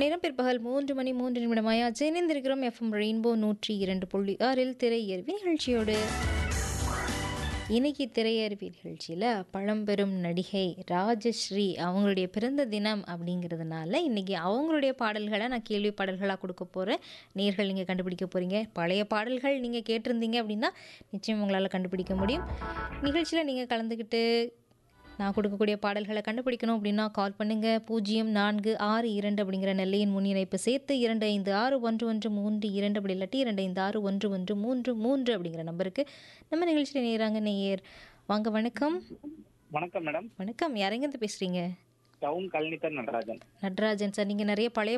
நேரம் பிற்பகல் மூன்று மணி மூன்று நிமிடமாயாச்சு இணைந்திருக்கிறோம் எஃப்எம் ரெயின்போ நூற்றி இரண்டு புள்ளி ஆறில் திரையருவி நிகழ்ச்சியோடு இன்னைக்கு திரையருவி நிகழ்ச்சியில் பழம்பெரும் நடிகை ராஜஸ்ரீ அவங்களுடைய பிறந்த தினம் அப்படிங்கிறதுனால இன்னைக்கு அவங்களுடைய பாடல்களை நான் கேள்வி பாடல்களாக கொடுக்க போகிறேன் நேர்கள் நீங்கள் கண்டுபிடிக்க போகிறீங்க பழைய பாடல்கள் நீங்கள் கேட்டிருந்தீங்க அப்படின்னா நிச்சயம் உங்களால் கண்டுபிடிக்க முடியும் நிகழ்ச்சியில் நீங்கள் கலந்துக்கிட்டு நான் கொடுக்கக்கூடிய பாடல்களை கண்டுபிடிக்கணும் அப்படின்னா கால் பண்ணுங்கள் பூஜ்ஜியம் நான்கு ஆறு இரண்டு அப்படிங்கிற நெல்லையின் முன் இணைப்பு சேர்த்து இரண்டு ஐந்து ஆறு ஒன்று ஒன்று மூன்று இரண்டு அப்படி இல்லாட்டி இரண்டு ஐந்து ஆறு ஒன்று ஒன்று மூன்று மூன்று அப்படிங்கிற நம்பருக்கு நம்ம நிகழ்ச்சியில் நேராங்க நேயர் வாங்க வணக்கம் வணக்கம் மேடம் வணக்கம் யாரெங்கேருந்து பேசுகிறீங்க டவுன் கல்னிக்கர் நடராஜன் நடராஜன் சார் நீங்கள் நிறைய பழைய